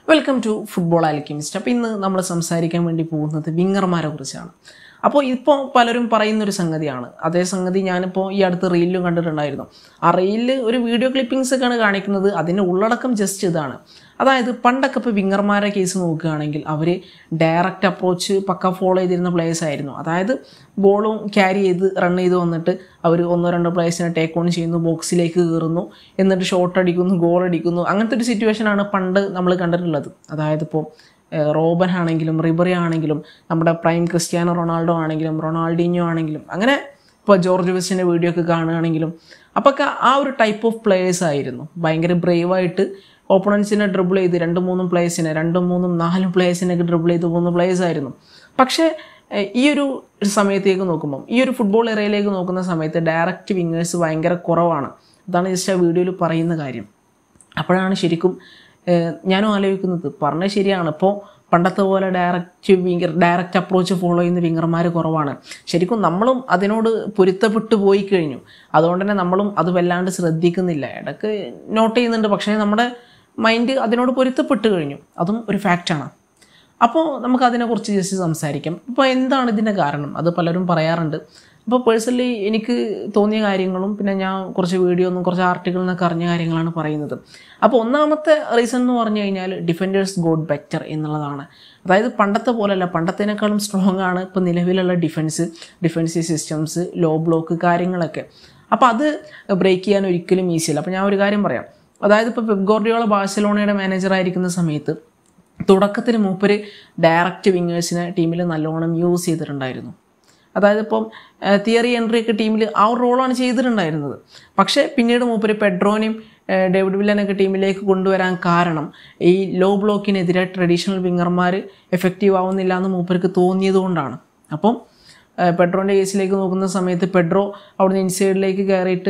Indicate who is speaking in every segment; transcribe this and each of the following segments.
Speaker 1: welcome to football alchemist അപ്പോൾ ഇന്ന് നമ്മൾ സംസാരിക്കാൻ വേണ്ടി പോകുന്നത് വിങ്ങർമാരെ കുറിച്ചാണ് അപ്പോൾ ഇപ്പോൾ പലരും പറയുന്ന ഒരു സംഗതിയാണ് അതേ സംഗതി ഞാനിപ്പോൾ ഈ അടുത്ത് റീലിലും കണ്ടിട്ടുണ്ടായിരുന്നു ആ റീലിൽ ഒരു വീഡിയോ ക്ലിപ്പിംഗ്സ് ഒക്കെയാണ് കാണിക്കുന്നത് അതിൻ്റെ ഉള്ളടക്കം ജസ്റ്റ് ഇതാണ് അതായത് പണ്ടൊക്കെ ഇപ്പോൾ വിങ്ങർമാരെ കേസ് നോക്കുകയാണെങ്കിൽ അവർ ഡയറക്റ്റ് അപ്രോച്ച് പക്ക ഫോളോ ചെയ്തിരുന്ന പ്ലേയേഴ്സ് ആയിരുന്നു അതായത് ബോളും ക്യാരി ചെയ്ത് റൺ ചെയ്ത് വന്നിട്ട് അവർ ഒന്നോ രണ്ടോ പ്ലേയേഴ്സിനെ ടേക്ക് ഓൺ ചെയ്യുന്നു ബോക്സിലേക്ക് കയറുന്നു എന്നിട്ട് ഷോട്ട് അടിക്കുന്നു ഗോൾ അടിക്കുന്നു അങ്ങനത്തെ ഒരു സിറ്റുവേഷനാണ് പണ്ട് നമ്മൾ കണ്ടിട്ടുള്ളത് അതായത് ഇപ്പോൾ ഏഹ് റോബൻ ആണെങ്കിലും റിബറി ആണെങ്കിലും നമ്മുടെ പ്രൈം ക്രിസ്ത്യാനോ റൊണാൾഡോ ആണെങ്കിലും റൊണാൾഡിഞ്ഞോ ആണെങ്കിലും അങ്ങനെ ഇപ്പോൾ ജോർജ് വെസ്റ്റിൻ്റെ വീഡിയോ ഒക്കെ കാണുകയാണെങ്കിലും അപ്പൊക്കെ ആ ഒരു ടൈപ്പ് ഓഫ് പ്ലേയേഴ്സ് ആയിരുന്നു ഭയങ്കര ബ്രേവായിട്ട് ഓപ്പണൻസിനെ ഡ്രിബിൾ ചെയ്ത് രണ്ട് മൂന്നും പ്ലേയേഴ്സിനെ രണ്ടും മൂന്നും നാലും പ്ലേയേഴ്സിനൊക്കെ ഡ്രിബിൾ ചെയ്ത് പോകുന്ന പ്ലേയേഴ്സ് ആയിരുന്നു പക്ഷേ ഏഹ് ഈ ഒരു സമയത്തേക്ക് നോക്കുമ്പം ഈ ഒരു ഫുട്ബോൾ ഏരിയയിലേക്ക് നോക്കുന്ന സമയത്ത് ഡയറക്റ്റ് വിങ്ങേഴ്സ് ഭയങ്കര കുറവാണ് അതാണ് ജസ്റ്റ് ആ വീഡിയോയിൽ പറയുന്ന കാര്യം അപ്പോഴാണ് ശരിക്കും ഏഹ് ഞാനും ആലോചിക്കുന്നത് പറഞ്ഞത് ശരിയാണ് ഇപ്പോൾ പണ്ടത്തെ പോലെ direct winger direct approach follow ചെയ്യുന്ന വിങ്ങർമാർ കുറവാണ് ശരിക്കും നമ്മളും അതിനോട് പൊരുത്തപ്പെട്ടു പോയി കഴിഞ്ഞു അതുകൊണ്ട് തന്നെ നമ്മളും അത് വല്ലാണ്ട് ശ്രദ്ധിക്കുന്നില്ല ഇടയ്ക്ക് നോട്ട് ചെയ്യുന്നുണ്ട് പക്ഷേ നമ്മുടെ മൈൻഡ് അതിനോട് പൊരുത്തപ്പെട്ട് കഴിഞ്ഞു അതും ഒരു ഫാക്റ്റാണ് അപ്പോൾ നമുക്ക് അതിനെക്കുറിച്ച് ജസ്റ്റ് സംസാരിക്കാം അപ്പോൾ എന്താണ് ഇതിൻ്റെ കാരണം അത് പലരും പറയാറുണ്ട് അപ്പോൾ പേഴ്സണലി എനിക്ക് തോന്നിയ കാര്യങ്ങളും പിന്നെ ഞാൻ കുറച്ച് വീഡിയോ ഒന്നും കുറച്ച് ആർട്ടിക്കിൾ നിന്നൊക്കെ അറിഞ്ഞ കാര്യങ്ങളാണ് പറയുന്നത് അപ്പോൾ ഒന്നാമത്തെ റീസൺ എന്ന് പറഞ്ഞു കഴിഞ്ഞാൽ ഡിഫൻഡേഴ്സ് ഗോഡ് ബെറ്റർ എന്നുള്ളതാണ് അതായത് പണ്ടത്തെ പോലെയല്ല പണ്ടത്തേനേക്കാളും സ്ട്രോങ് ആണ് ഇപ്പോൾ നിലവിലുള്ള defence defensive systems low block കാര്യങ്ങളൊക്കെ അപ്പോൾ അത് ബ്രേക്ക് ചെയ്യാൻ ഒരിക്കലും ഈസിയല്ല അപ്പോൾ ഞാൻ ഒരു കാര്യം പറയാം അതായത് ഇപ്പോൾ പെപ് ഗോർഡിയോള ബാഴ്സലോണയുടെ മാനേജർ ആയിരിക്കുന്ന സമയത്ത് തുടക്കത്തിൽ മൂപ്പര് ഡയറക്റ്റ് വിങ്ങേഴ്സിനെ ടീമിൽ നല്ലോണം യൂസ് ചെയ്തിട്ടുണ്ടായിരുന്നു അതായത് ഇപ്പം തിയറി എൻട്രി ഒക്കെ ടീമിൽ ആ ഒരു റോളാണ് ചെയ്തിട്ടുണ്ടായിരുന്നത് പക്ഷേ പിന്നീട് മൂപ്പര് പെഡ്രോനെയും ഏഹ് ഡേവിഡ് വില്ലനൊക്കെ ടീമിലേക്ക് കൊണ്ടുവരാൻ കാരണം ഈ ലോ ബ്ലോക്കിനെതിരെ ട്രഡീഷണൽ വിങ്ങർമാർ എഫക്റ്റീവ് ആവുന്നില്ല എന്ന് മൂപ്പർക്ക് തോന്നിയത് കൊണ്ടാണ് അപ്പം ഏഹ് പെഡ്രോൻ്റെ കേസിലേക്ക് നോക്കുന്ന സമയത്ത് പെഡ്രോ അവിടുന്ന് ഇൻസൈഡിലേക്ക് കയറിയിട്ട്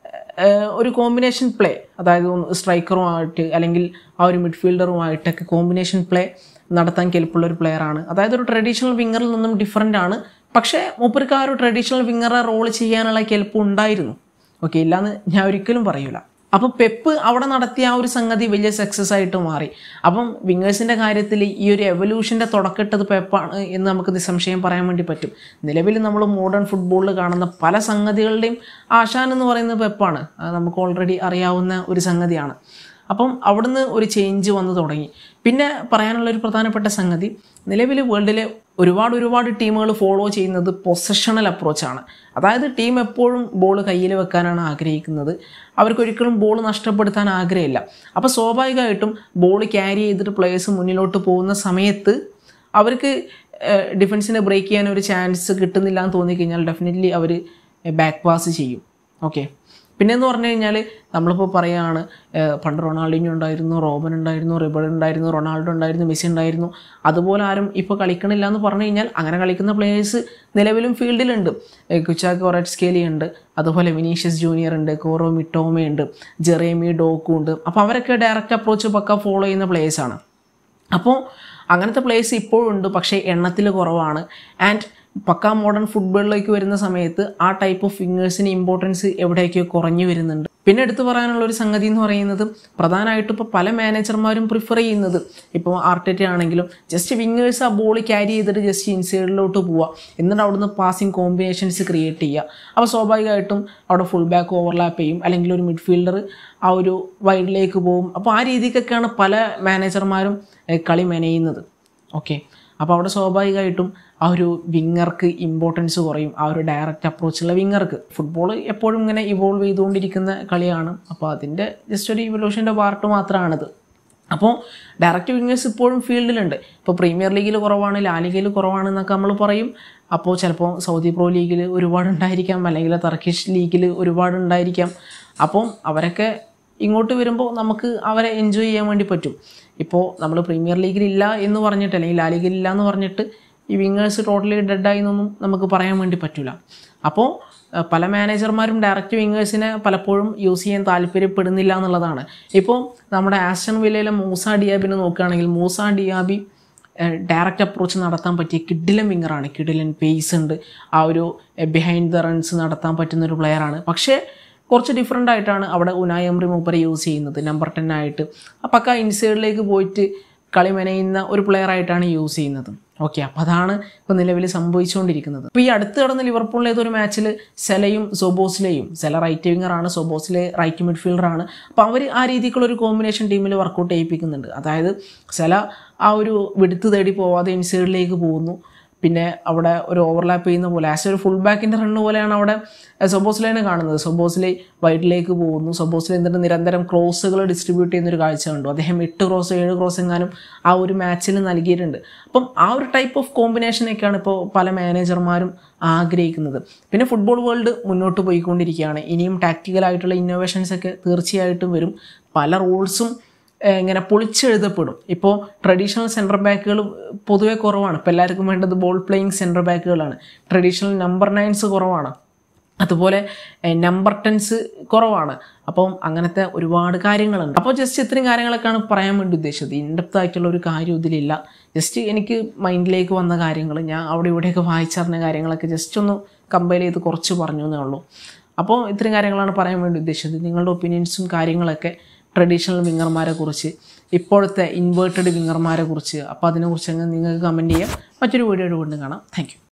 Speaker 1: ഏഹ് ഒരു കോമ്പിനേഷൻ പ്ലേ അതായത് ഒന്ന് സ്ട്രൈക്കറുമായിട്ട് അല്ലെങ്കിൽ ആ ഒരു മിഡ്ഫീൽഡറുമായിട്ടൊക്കെ കോമ്പിനേഷൻ പ്ലേ നടത്താൻ കെൽപ്പുള്ള ഒരു പ്ലെയറാണ് അതായത് ഒരു ട്രഡീഷണൽ വിങ്ങറിൽ നിന്നും ഡിഫറെൻ്റ് ആണ് പക്ഷേ മൂപ്പർക്ക് ആ ഒരു ട്രഡീഷണൽ വിങ്ങറെ റോൾ ചെയ്യാനുള്ള കെൽപ്പ് ഉണ്ടായിരുന്നു ഓക്കെ ഇല്ലാന്ന് ഞാൻ ഒരിക്കലും പറയൂല അപ്പോൾ പെപ്പ് അവിടെ നടത്തിയ ആ ഒരു സംഗതി വലിയ സക്സസ് ആയിട്ട് മാറി അപ്പം വിങ്ങേഴ്സിൻ്റെ കാര്യത്തിൽ ഈ ഒരു എവല്യൂഷൻ്റെ തുടക്കട്ടത് പെപ്പാണ് എന്ന് നമുക്ക് നിസ്സംശയം പറയാൻ വേണ്ടി പറ്റും നിലവിൽ നമ്മൾ മോഡേൺ ഫുട്ബോളിൽ കാണുന്ന പല സംഗതികളുടെയും ആശാൻ എന്ന് പറയുന്നത് പെപ്പാണ് അത് നമുക്ക് ഓൾറെഡി അറിയാവുന്ന ഒരു സംഗതിയാണ് അപ്പം അവിടുന്ന് ഒരു ചേഞ്ച് വന്നു തുടങ്ങി പിന്നെ പറയാനുള്ള ഒരു പ്രധാനപ്പെട്ട സംഗതി നിലവിൽ വേൾഡിലെ ഒരുപാട് ഒരുപാട് ടീമുകൾ ഫോളോ ചെയ്യുന്നത് പൊസഷണൽ അപ്രോച്ചാണ് അതായത് ടീം എപ്പോഴും ബോൾ കയ്യിൽ വെക്കാനാണ് ആഗ്രഹിക്കുന്നത് അവർക്കൊരിക്കലും ബോൾ നഷ്ടപ്പെടുത്താൻ ആഗ്രഹമില്ല അപ്പോൾ സ്വാഭാവികമായിട്ടും ബോൾ ക്യാരി ചെയ്തിട്ട് പ്ലേയേഴ്സ് മുന്നിലോട്ട് പോകുന്ന സമയത്ത് അവർക്ക് ഡിഫൻസിനെ ബ്രേക്ക് ചെയ്യാൻ ഒരു ചാൻസ് കിട്ടുന്നില്ല എന്ന് തോന്നിക്കഴിഞ്ഞാൽ ഡെഫിനറ്റ്ലി അവർ ബാക്ക് പാസ് ചെയ്യും ഓക്കെ പിന്നെന്ന് പറഞ്ഞു കഴിഞ്ഞാൽ നമ്മളിപ്പോൾ പറയുകയാണ് ഏഹ് പണ്ട് റൊണാൾഡിനോ ഉണ്ടായിരുന്നു റോബൻ ഉണ്ടായിരുന്നു റിബൺ ഉണ്ടായിരുന്നു റൊണാൾഡോ ഉണ്ടായിരുന്നു മെസ്സി ഉണ്ടായിരുന്നു അതുപോലെ ആരും ഇപ്പോൾ കളിക്കണില്ല എന്ന് പറഞ്ഞു കഴിഞ്ഞാൽ അങ്ങനെ കളിക്കുന്ന പ്ലേയേഴ്സ് നിലവിലും ഫീൽഡിലുണ്ട് കുച്ചാക്ക് ഒററ്റ്സ്കേലി ഉണ്ട് അതുപോലെ വിനീഷ്യസ് ജൂനിയർ ഉണ്ട് കോറോ മിട്ടോമ ഉണ്ട് ജെറേമി ഡോക്കു ഉണ്ട് അപ്പോൾ അവരൊക്കെ ഡയറക്റ്റ് അപ്രോച്ച് പക്ക ഫോളോ ചെയ്യുന്ന പ്ലേയേഴ്സാണ് അപ്പോൾ അങ്ങനത്തെ പ്ലേയേഴ്സ് ഇപ്പോഴും ഉണ്ട് പക്ഷേ എണ്ണത്തിൽ കുറവാണ് ആൻഡ് പക്ക മോഡേൺ ഫുട്ബോളിലേക്ക് വരുന്ന സമയത്ത് ആ ടൈപ്പ് ഓഫ് ഫിംഗേഴ്സിന് ഇമ്പോർട്ടൻസ് എവിടെയൊക്കെയോ കുറഞ്ഞു വരുന്നുണ്ട് പിന്നെ എടുത്തു പറയാനുള്ള ഒരു സംഗതി എന്ന് പറയുന്നത് പ്രധാനമായിട്ടും ഇപ്പോൾ പല മാനേജർമാരും പ്രിഫർ ചെയ്യുന്നത് ഇപ്പോൾ ആർട്ടറ്റ ആണെങ്കിലും ജസ്റ്റ് വിങ്ങേഴ്സ് ആ ബോൾ ക്യാരി ചെയ്തിട്ട് ജസ്റ്റ് ഇൻസൈഡിലോട്ട് പോവുക എന്നിട്ട് അവിടുന്ന് പാസിങ് കോമ്പിനേഷൻസ് ക്രിയേറ്റ് ചെയ്യുക അപ്പോൾ സ്വാഭാവികമായിട്ടും അവിടെ ഫുൾ ബാക്ക് ഓവർലാപ്പ് ചെയ്യും അല്ലെങ്കിൽ ഒരു മിഡ്ഫീൽഡർ ആ ഒരു വൈഡിലേക്ക് പോകും അപ്പോൾ ആ രീതിക്കൊക്കെയാണ് പല മാനേജർമാരും ഏഹ്, കളി മെനയുന്നത് ഓക്കെ അപ്പോൾ അവിടെ സ്വാഭാവികമായിട്ടും ആ ഒരു വിങ്ങർക്ക് ഇമ്പോർട്ടൻസ് കുറയും ആ ഒരു ഡയറക്റ്റ് അപ്രോച്ചുള്ള വിങ്ങർക്ക് ഫുട്ബോൾ എപ്പോഴും ഇങ്ങനെ ഇവോൾവ് ചെയ്തുകൊണ്ടിരിക്കുന്ന കളിയാണ് അപ്പോൾ അതിൻ്റെ ജസ്റ്റ് ഒരു ഇവല്യൂഷൻ്റെ പാർട്ട് മാത്രമാണിത് അപ്പോൾ ഡയറക്റ്റ് വിങ്ങേഴ്സ് ഇപ്പോഴും ഫീൽഡിലുണ്ട് ഇപ്പോൾ പ്രീമിയർ ലീഗിൽ കുറവാണ് ലാ ലീഗിൽ കുറവാണ് എന്നൊക്കെ നമ്മൾ പറയും അപ്പോൾ ചിലപ്പോൾ സൗദി പ്രോ ലീഗിൽ ഒരുപാട് ഉണ്ടായിരിക്കാം അല്ലെങ്കിൽ ടർക്കിഷ് ലീഗിൽ ഒരുപാട് ഉണ്ടായിരിക്കാം അപ്പം അവരൊക്കെ ഇങ്ങോട്ട് വരുമ്പോൾ നമുക്ക് അവരെ എൻജോയ് ചെയ്യാൻ വേണ്ടി പറ്റും ഇപ്പോൾ നമ്മൾ പ്രീമിയർ ലീഗിൽ ഇല്ല എന്ന് പറഞ്ഞിട്ട് അല്ലെങ്കിൽ ലാ ലീഗിൽ ഇല്ല എന്ന് പറഞ്ഞിട്ട് ഈ വിങ്ങേഴ്സ് ടോട്ടലി ഡെഡായി എന്നൊന്നും നമുക്ക് പറയാൻ വേണ്ടി പറ്റില്ല അപ്പോൾ അഹ് പല മാനേജർമാരും ഡയറക്റ്റ് വിങ്ങേഴ്സിനെ പലപ്പോഴും യൂസ് ചെയ്യാൻ താല്പര്യപ്പെടുന്നില്ല എന്നുള്ളതാണ് ഇപ്പോൾ നമ്മുടെ ആസ്റ്റൺ വില്ലയിലെ മൂസ ഡിയാബിനെ നോക്കുകയാണെങ്കിൽ മൂസ ഡിയാബി ഡയറക്റ്റ് അപ്രോച്ച് നടത്താൻ പറ്റിയ കിഡിലൻ വിങ്ങറാണ് കിഡിലൻ പേസ് ഉണ്ട് ആ ഒരു ബിഹൈൻഡ് ദ റൺസ് നടത്താൻ പറ്റുന്ന ഒരു പ്ലെയറാണ് പക്ഷേ കുറച്ച് ഡിഫറെൻ്റ് ആയിട്ടാണ് അവിടെ ഉനായ് എംറി മൂപ്പരെ യൂസ് ചെയ്യുന്നത് നമ്പർ ടെൻ ആയിട്ട് ആ പക്ക ഇൻസൈഡിലേക്ക് പോയിട്ട് കളി മെനയുന്ന ഒരു പ്ലെയർ ആയിട്ടാണ് യൂസ് ചെയ്യുന്നത് ഓക്കെ അപ്പോൾ അതാണ് ഇപ്പോൾ നിലവിൽ സംഭവിച്ചുകൊണ്ടിരിക്കുന്നത് ഇപ്പോൾ ഈ അടുത്ത് കിടന്ന ലിവർപൂളിലെ ഏതൊരു മാച്ചിൽ സെലയും സോബോസിലെയും സെല റൈറ്റ് വിങ്ങറാണ് സോബോസിലെ റൈറ്റ് മിഡ്ഫീൽഡറാണ് അപ്പോൾ അവർ ആ രീതിക്കുള്ള ഒരു കോമ്പിനേഷൻ ടീമിൽ വർക്കൗട്ട് ചെയ്യിപ്പിക്കുന്നുണ്ട് അതായത് സെല ആ ഒരു വിടുത്ത് തേടി പോവാതെ ഇൻസൈഡിലേക്ക് പോകുന്നു പിന്നെ അവിടെ ഒരു ഓവർലാപ്പ് ചെയ്യുന്ന പോലെ ആസ് ഒരു ഫുൾ ബാക്കിൻ്റെ റണ്ണ് പോലെയാണ് അവിടെ സൊബോസിലേനെ കാണുന്നത് സൊബോസിലെ വൈഡിലേക്ക് പോകുന്നു സൊബോസിലെ എന്നിട്ട് നിരന്തരം ക്രോസുകൾ ഡിസ്ട്രിബ്യൂട്ട് ചെയ്യുന്ന ഒരു കാഴ്ച കണ്ടു അദ്ദേഹം എട്ട് ക്രോസ് ഏഴ് ക്രോസ് എങ്ങാനും ആ ഒരു മാച്ചിൽ നൽകിയിട്ടുണ്ട് അപ്പം ആ ഒരു ടൈപ്പ് ഓഫ് കോമ്പിനേഷനൊക്കെയാണ് ഇപ്പോൾ പല മാനേജർമാരും ആഗ്രഹിക്കുന്നത് പിന്നെ ഫുട്ബോൾ വേൾഡ് മുന്നോട്ട് പോയിക്കൊണ്ടിരിക്കുകയാണ് ഇനിയും ടാക്റ്റിക്കലായിട്ടുള്ള ഇന്നോവേഷൻസ് ഒക്കെ തീർച്ചയായിട്ടും വരും പല റൂൾസും ഏഹ് ഇങ്ങനെ പൊളിച്ചെഴുതപ്പെടും ഇപ്പോൾ ട്രഡീഷണൽ സെൻറ്റർ ബാക്കുകൾ പൊതുവെ കുറവാണ് ഇപ്പോൾ എല്ലാവർക്കും വേണ്ടത് ബോൾ പ്ലേയിങ് സെൻറ്റർ ബാക്കുകളാണ് ട്രഡീഷണൽ നമ്പർ നയൻസ് കുറവാണ് അതുപോലെ നമ്പർ ടെൻസ് കുറവാണ് അപ്പം അങ്ങനത്തെ ഒരുപാട് കാര്യങ്ങളുണ്ട് അപ്പോൾ ജസ്റ്റ് ഇത്രയും കാര്യങ്ങളൊക്കെയാണ് പറയാൻ വേണ്ടി ഉദ്ദേശിച്ചത് ഇൻഡെപ്ത് ആയിട്ടുള്ള ഒരു കാര്യം ഇതിലില്ല ജസ്റ്റ് എനിക്ക് മൈൻഡിലേക്ക് വന്ന കാര്യങ്ങൾ ഞാൻ അവിടെ ഇവിടെയൊക്കെ വായിച്ചറിഞ്ഞ കാര്യങ്ങളൊക്കെ ജസ്റ്റ് ഒന്ന് കമ്പയർ ചെയ്ത് കുറച്ച് പറഞ്ഞു എന്നേ ഉള്ളൂ അപ്പോൾ ഇത്രയും കാര്യങ്ങളാണ് പറയാൻ വേണ്ടി ഉദ്ദേശിച്ചത് നിങ്ങളുടെ ഒപ്പീനിയൻസും കാര്യങ്ങളൊക്കെ ട്രഡീഷണൽ വിങ്ങർമാരെ കുറിച്ച് ഇപ്പോഴത്തെ ഇൻവേർട്ടഡ് വിങ്ങർമാരെ കുറിച്ച് അപ്പോൾ അതിനെക്കുറിച്ച് നിങ്ങൾക്ക് കമൻറ്റ് ചെയ്യാം മറ്റൊരു വീഡിയോയുടെ കൊണ്ട് കാണാം താങ്ക്